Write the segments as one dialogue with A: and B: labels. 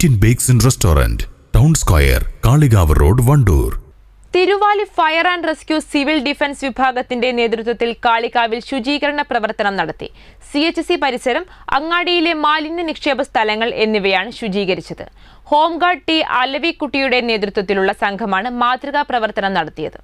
A: Indian bakes and restaurant town square Kalikavu road Wandoor
B: Thiruvali fire and rescue civil defence വിഭാഗത്തിന്റെ നേതൃത്വത്തിൽ കാളികാവിൽ ശുചീകരണ പ്രവർത്തനം നടത്തി സി എച്ച് സി പരിസരം അങ്ങാടിയിലെ മാലിന്യ നിക്ഷേപ സ്ഥലങ്ങൾ എന്നിവയാണ് ശുചീകരിച്ചത് ഹോംഗാർഡ് ടി അലവിക്കുട്ടിയുടെ നേതൃത്വത്തിലുള്ള സംഘമാണ് മാതൃകാ പ്രവർത്തനം നടത്തിയത്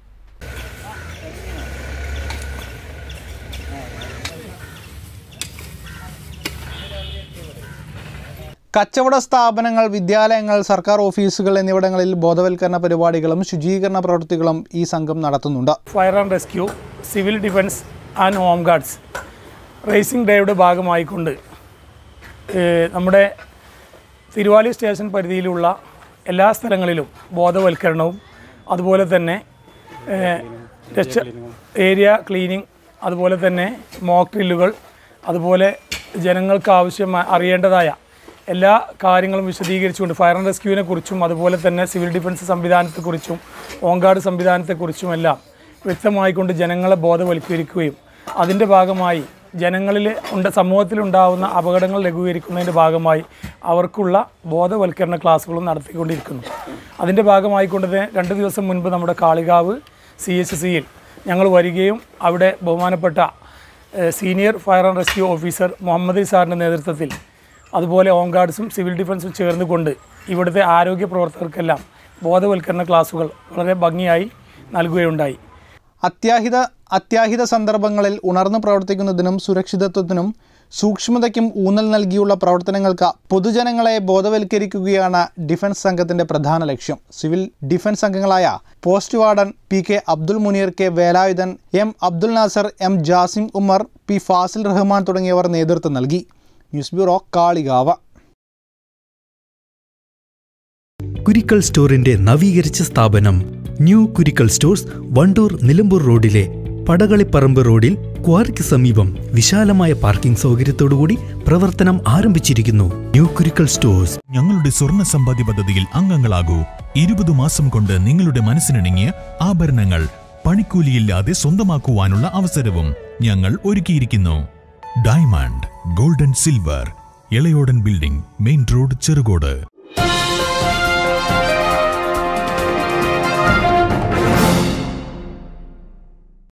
C: കച്ചവട സ്ഥാപനങ്ങൾ വിദ്യാലയങ്ങൾ സർക്കാർ ഓഫീസുകൾ എന്നിവിടങ്ങളിൽ ബോധവൽക്കരണ പരിപാടികളും ശുചീകരണ പ്രവൃത്തികളും ഈ സംഘം നടത്തുന്നുണ്ട്
D: fire and rescue civil defence and home guards raising ഡേയുടെ ഭാഗമായിക്കൊണ്ട് ഏഹ്, നമ്മുടെ തിരുവാലി സ്റ്റേഷൻ പരിധിയിലുള്ള എല്ലാ സ്ഥലങ്ങളിലും ബോധവൽക്കരണവും അതുപോലെ തന്നെ ഏഹ്, രക്ഷ ഏരിയ ക്ലീനിങ് അതുപോലെ തന്നെ മോക്ക് ഡ്രില്ലുകൾ അതുപോലെ ജനങ്ങൾക്ക് ആവശ്യമായ അറിയേണ്ടതായ എല്ലാ കാര്യങ്ങളും വിശദീകരിച്ചുകൊണ്ട് ഫയർ ആൻഡ് റെസ്ക്യൂവിനെ കുറിച്ചും അതുപോലെ തന്നെ സിവിൽ ഡിഫൻസ് സംവിധാനത്തെക്കുറിച്ചും ഓങ്കാർഡ് സംവിധാനത്തെക്കുറിച്ചുമെല്ലാം വ്യക്തമായിക്കൊണ്ട് ജനങ്ങളെ ബോധവൽക്കരിക്കുകയും അതിൻ്റെ ഭാഗമായി ജനങ്ങളിൽ ഉണ്ട് സമൂഹത്തിലുണ്ടാവുന്ന അപകടങ്ങൾ ലഘൂകരിക്കുന്നതിൻ്റെ ഭാഗമായി അവർക്കുള്ള ബോധവൽക്കരണ ക്ലാസ്സുകളും നടത്തിക്കൊണ്ടിരിക്കുന്നു അതിൻ്റെ ഭാഗമായിക്കൊണ്ട് തന്നെ രണ്ട് ദിവസം മുൻപ് നമ്മുടെ കാളികാവ് സി എച്ച് സിയിൽ ഞങ്ങൾ വരികയും അവിടെ ബഹുമാനപ്പെട്ട ഏഹ്, senior fire and rescue officer Muhammad സാറിൻ്റെ നേതൃത്വത്തിൽ അതുപോലെ ഹോം ഗാർഡ്സും സിവിൽ ഡിഫൻസും ചേർന്നുകൊണ്ട് ഇവിടുത്തെ ആരോഗ്യ പ്രവർത്തകർക്കെല്ലാം ബോധവൽക്കരണ ക്ലാസ്സുകൾ വളരെ ഭംഗിയായി നൽകുകയുണ്ടായി
C: അത്യാഹിത അത്യാഹിത സന്ദർഭങ്ങളിൽ ഉണർന്നു പ്രവർത്തിക്കുന്നതിനും സുരക്ഷിതത്വത്തിനും സൂക്ഷ്മതയ്ക്കും ഊന്നൽ നൽകിയുള്ള പ്രവർത്തനങ്ങൾക്ക് പൊതുജനങ്ങളെ ബോധവൽക്കരിക്കുകയാണ് ഡിഫൻസ് സംഘത്തിന്റെ പ്രധാന ലക്ഷ്യം സിവിൽ ഡിഫൻസ് അംഗങ്ങളായ post warden P K Abdul Muneer K Velayudhan M Abdul Nasar M Jasim Umar P Fazil Rahman തുടങ്ങിയവർ നേതൃത്വം നൽകി ന്യൂസ് ബ്യൂറോ കാളികാവ
E: കുരിക്കൽ സ്റ്റോറിന്റെ നവീകരിച്ച സ്ഥാപനം ന്യൂ കുരിക്കൽ സ്റ്റോഴ്സ് വണ്ടൂർ നിലമ്പൂർ റോഡിലെ പടകളിപ്പറമ്പ് റോഡിൽ ക്വാറിക്ക് സമീപം വിശാലമായ പാർക്കിംഗ് സൗകര്യത്തോടുകൂടി പ്രവർത്തനം ആരംഭിച്ചിരിക്കുന്നു ന്യൂ കുരിക്കൽ സ്റ്റോഴ്സ്
F: ഞങ്ങളുടെ സ്വർണ്ണ സമ്പാദ്യ പദ്ധതിയിൽ അംഗങ്ങളാകൂ ഇരുപത് മാസം കൊണ്ട് നിങ്ങളുടെ മനസ്സിനിണങ്ങിയ ആഭരണങ്ങൾ പണിക്കൂലിയില്ലാതെ സ്വന്തമാക്കുവാനുള്ള അവസരവും ഞങ്ങൾ ഒരുക്കിയിരിക്കുന്നു diamond golden silver Elayodan building main road Cherukode